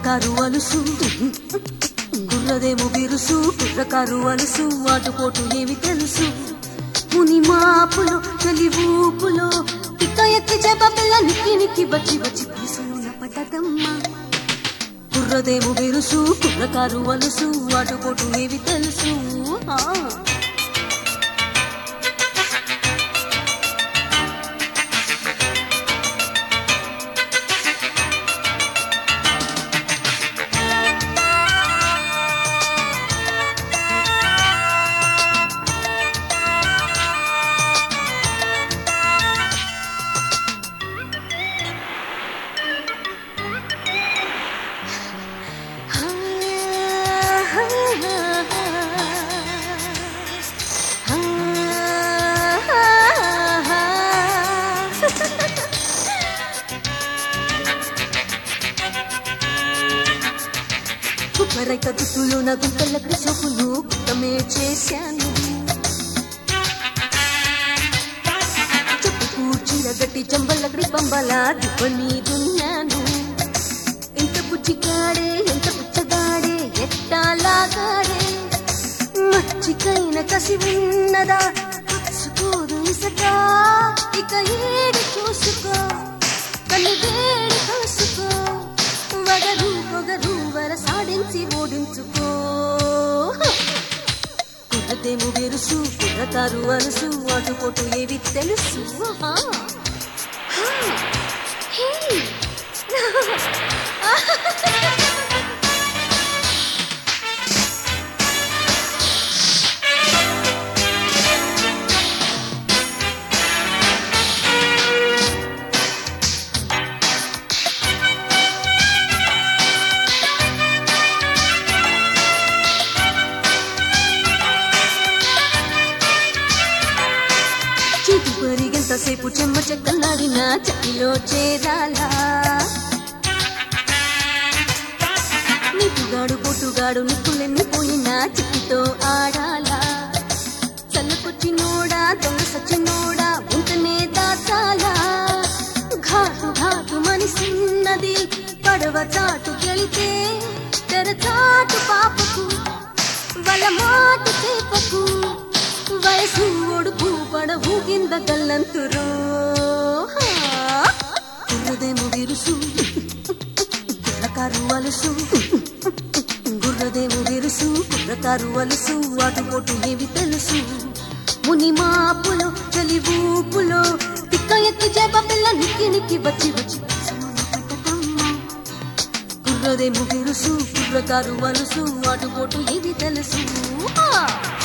కుర్రకారు అలుసు గుర్రదేము బిరుసు కుర్రకారు అలుసు అటుపోటు ఏమి తెలుసు ముని మాపులో చలి ఊపులో తిక్క ఎక్కి చేప పిల్ల నిక్కి నిక్కి వచ్చి వచ్చి పిలుసున్న పడ్డదమ్మ కుర్రదేము బిరుసు కుర్రకారు అలుసు అటుపోటు ఏమి తెలుసు ఆ కుక్కరైక దుస్తులు నా గుంటలకి సోపులు కుట్టమే చేశాను చెప్పు కూర్చిన గట్టి చంబలకడి పంబల దిబ్బని దున్నాను ఎంత పుచ్చికాడే ఎంత పుచ్చగాడే ఎట్టాలాగాడే మచ్చికైన కసి ఉన్నదా కచ్చుకోదు ఇసక ఇక ఏడు చూసుకో కళ్ళు వేడి కాసుకో వగరు పొగరు వరసాడించి ఓడించుకో కుర్రదేము వెరుసు కుర్రకారు అరుసు అటుపోటు ఏవి తెలుసు ఆహా. హా. హే. చీటి పరిగెంతసేపు చెమ్మ చెక్కలాడిన చక్కిలో చేరాలా నీటుగాడు పొట్టుగాడు నిప్పులెన్ని పోయినా చిక్కితో ఆడాలా చల్లకొచ్చినోడా దొంగ సచ్చినోడా ఉంటనే దాచాలా ఘాటు ఘాటు మనిసిన్నది పడవ చాటు గెలితే తెరచాటు పాపకు వల మాటు చేపకు వయసు ఒడుపు పడవు కింద గల్లంతురు గుర్రదేమో విరుసు కుర్రకారు అలుసు గుర్రదేమో విరుసు కుర్రకారు అలుసు అటుపోటు ఏవి తెలుసు ముని మాపులో చలి ఊపులో తిక్క ఎక్కి చేప పిల్ల నిక్కి నిక్కి వచ్చి వచ్చి పిలుసున్న పడ్డదమ్మ. గుర్రదేమో విరుసు కుర్రకారు అలుసు అటుపోటు ఏవి తెలుసు ఆ